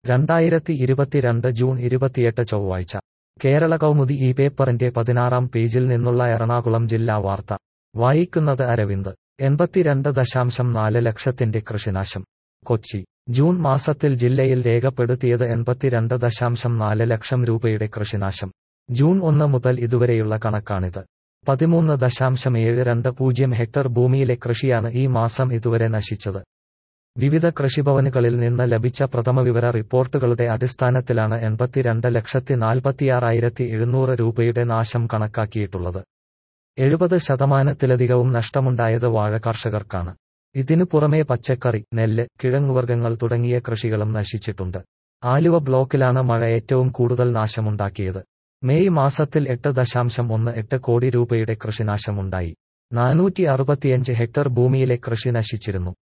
രണ്ടായിരത്തി ഇരുപത്തിരണ്ട് ജൂൺ ഇരുപത്തിയെട്ട് ചൊവ്വാഴ്ച കേരള കൗമുദി ഈ പേപ്പറിന്റെ പതിനാറാം പേജിൽ നിന്നുള്ള എറണാകുളം ജില്ലാ വാർത്ത വായിക്കുന്നത് അരവിന്ദ് എൺപത്തിരണ്ട് ദശാംശം നാല് ലക്ഷത്തിന്റെ കൃഷിനാശം കൊച്ചി ജൂൺ മാസത്തിൽ ജില്ലയിൽ രേഖപ്പെടുത്തിയത് എൺപത്തിരണ്ട് ദശാംശം നാല് ലക്ഷം രൂപയുടെ കൃഷിനാശം ജൂൺ ഒന്ന് മുതൽ ഇതുവരെയുള്ള കണക്കാണിത് പതിമൂന്ന് ദശാംശം ഏഴ് രണ്ട് പൂജ്യം ഹെക്ടർ ഭൂമിയിലെ കൃഷിയാണ് ഈ മാസം ഇതുവരെ നശിച്ചത് വിവിധ കൃഷിഭവനുകളിൽ നിന്ന് ലഭിച്ച പ്രഥമവിവര റിപ്പോർട്ടുകളുടെ അടിസ്ഥാനത്തിലാണ് എൺപത്തിരണ്ട് ലക്ഷത്തി നാൽപ്പത്തിയാറായിരത്തി എഴുന്നൂറ് രൂപയുടെ നാശം കണക്കാക്കിയിട്ടുള്ളത് എഴുപത് ശതമാനത്തിലധികവും നഷ്ടമുണ്ടായത് വാഴ കർഷകർക്കാണ് ഇതിനു പുറമെ പച്ചക്കറി നെല്ല് കിഴങ്ങുവർഗ്ഗങ്ങൾ തുടങ്ങിയ കൃഷികളും നശിച്ചിട്ടുണ്ട് ആലുവ ബ്ലോക്കിലാണ് മഴ ഏറ്റവും കൂടുതൽ നാശമുണ്ടാക്കിയത് മെയ് മാസത്തിൽ എട്ട് ദശാംശം ഒന്ന് എട്ട് കോടി രൂപയുടെ കൃഷിനാശമുണ്ടായി നാനൂറ്റി അറുപത്തിയഞ്ച് ഹെക്ടർ ഭൂമിയിലെ കൃഷി നശിച്ചിരുന്നു